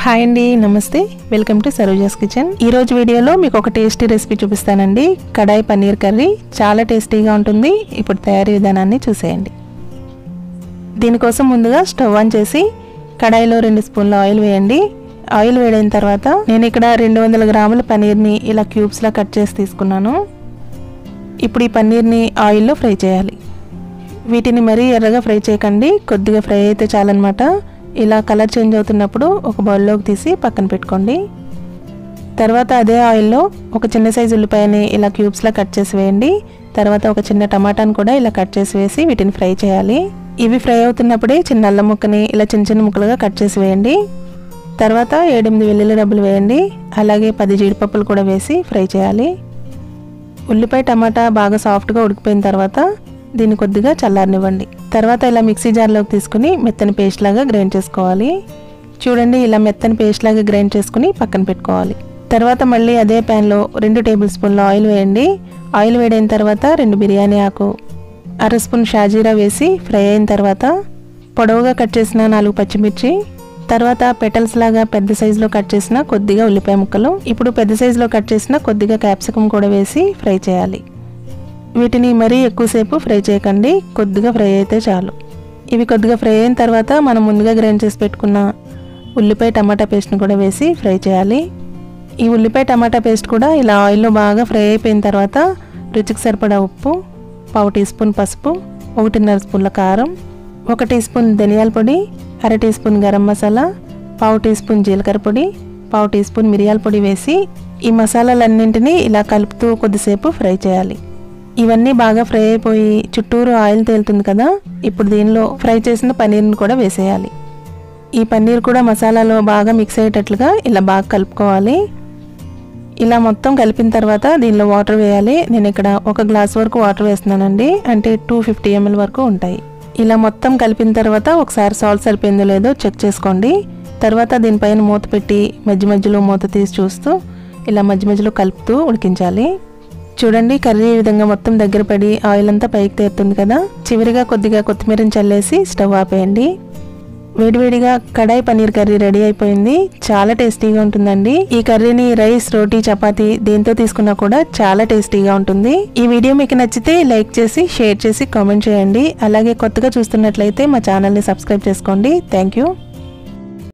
hi అండి నమస్తే welcome to Saroja's kitchen ఈ రోజు వీడియోలో మీకు ఒక టేస్టీ రెసిపీ చూపిస్తానండి కడాయి పన్నీర్ కర్రీ చాలా టేస్టీగా ఉంటుంది ఇప్పుడు తయారీ విధానాన్ని చూసేయండి దీనికోసం ముందుగా స్టవ్ ఆన్ చేసి కడాయిలో రెండు స్పూన్ల ఆయిల్ వేయండి ఆయిల్ వేడైన తర్వాత నేను ఇక్కడ రెండు వందల గ్రాముల పన్నీర్ని ఇలా క్యూబ్స్లా కట్ చేసి తీసుకున్నాను ఇప్పుడు ఈ పన్నీర్ని ఆయిల్లో ఫ్రై చేయాలి వీటిని మరీ ఎర్రగా ఫ్రై చేయకండి కొద్దిగా ఫ్రై అయితే చాలన్నమాట ఇలా కలర్ చేంజ్ అవుతున్నప్పుడు ఒక బౌల్లోకి తీసి పక్కన పెట్టుకోండి తర్వాత అదే ఆయిల్లో ఒక చిన్న సైజు ఉల్లిపాయని ఇలా క్యూబ్స్లా కట్ చేసి వేయండి తర్వాత ఒక చిన్న టమాటాని కూడా ఇలా కట్ చేసి వేసి వీటిని ఫ్రై చేయాలి ఇవి ఫ్రై అవుతున్నప్పుడే చిన్న అల్లం ముక్కని ఇలా చిన్న చిన్న ముక్కలుగా కట్ చేసి వేయండి తర్వాత ఏడెనిమిది వెల్లుల్లి డబ్బులు వేయండి అలాగే పది జీడిపప్పులు కూడా వేసి ఫ్రై చేయాలి ఉల్లిపాయ టమాటా బాగా సాఫ్ట్గా ఉడికిపోయిన తర్వాత దీన్ని కొద్దిగా చల్లారనివ్వండి తర్వాత ఇలా మిక్సీ జార్లోకి తీసుకుని మెత్తని పేస్ట్ లాగా గ్రైండ్ చేసుకోవాలి చూడండి ఇలా మెత్తని పేస్ట్ లాగా గ్రైండ్ చేసుకుని పక్కన పెట్టుకోవాలి తర్వాత మళ్ళీ అదే ప్యాన్లో రెండు టేబుల్ స్పూన్ల ఆయిల్ వేయండి ఆయిల్ వేడైన తర్వాత రెండు బిర్యానీ ఆకు అర స్పూన్ షాజీరా వేసి ఫ్రై అయిన తర్వాత పొడవుగా కట్ చేసిన నాలుగు పచ్చిమిర్చి తర్వాత పెటల్స్ లాగా పెద్ద సైజులో కట్ చేసిన కొద్దిగా ఉల్లిపాయ ముక్కలు ఇప్పుడు పెద్ద సైజులో కట్ చేసిన కొద్దిగా క్యాప్సికం కూడా వేసి ఫ్రై చేయాలి వీటిని మరీ ఎక్కువసేపు ఫ్రై చేయకండి కొద్దిగా ఫ్రై అయితే చాలు ఇవి కొద్దిగా ఫ్రై అయిన తర్వాత మనం ముందుగా గ్రైండ్ చేసి పెట్టుకున్న ఉల్లిపాయ టమాటా పేస్ట్ని కూడా వేసి ఫ్రై చేయాలి ఈ ఉల్లిపాయ టమాటా పేస్ట్ కూడా ఇలా ఆయిల్లో బాగా ఫ్రై అయిపోయిన తర్వాత రుచికి సరిపడా ఉప్పు పావు టీ స్పూన్ పసుపు ఒకటిన్నర స్పూన్ల కారం ఒక టీ స్పూన్ ధనియాల పొడి అర టీ స్పూన్ గరం మసాలా పావు టీ స్పూన్ జీలకర్ర పొడి పావు టీ స్పూన్ మిరియాల పొడి వేసి ఈ మసాలాలన్నింటినీ ఇలా కలుపుతూ కొద్దిసేపు ఫ్రై చేయాలి ఇవన్నీ బాగా ఫ్రై అయిపోయి చుట్టూరు ఆయిల్ తేలుతుంది కదా ఇప్పుడు దీనిలో ఫ్రై చేసిన పన్నీర్ని కూడా వేసేయాలి ఈ పన్నీర్ కూడా మసాలాలో బాగా మిక్స్ అయ్యేటట్లుగా ఇలా బాగా కలుపుకోవాలి ఇలా మొత్తం కలిపిన తర్వాత దీనిలో వాటర్ వేయాలి నేను ఇక్కడ ఒక గ్లాస్ వరకు వాటర్ వేస్తున్నానండి అంటే టూ ఫిఫ్టీ ఎంఎల్ వరకు ఉంటాయి ఇలా మొత్తం కలిపిన తర్వాత ఒకసారి సాల్ట్ సరిపోయిందో లేదో చెక్ చేసుకోండి తర్వాత దీనిపైన మూత పెట్టి మధ్య మధ్యలో మూత తీసి చూస్తూ ఇలా మధ్య మధ్యలో కలుపుతూ ఉడికించాలి చూడండి కర్రీ ఈ విధంగా మొత్తం దగ్గర పడి ఆయిల్ అంతా పైకి తేరుతుంది కదా చివరిగా కొద్దిగా కొత్తిమీరని చల్లేసి స్టవ్ ఆపేయండి వేడివేడిగా కడాయి పన్నీర్ కర్రీ రెడీ అయిపోయింది చాలా టేస్టీగా ఉంటుందండి ఈ కర్రీని రైస్ రోటీ చపాతీ దేంతో తీసుకున్నా కూడా చాలా టేస్టీగా ఉంటుంది ఈ వీడియో మీకు నచ్చితే లైక్ చేసి షేర్ చేసి కామెంట్ చేయండి అలాగే కొత్తగా చూస్తున్నట్లయితే మా ఛానల్ని సబ్స్క్రైబ్ చేసుకోండి థ్యాంక్ యూ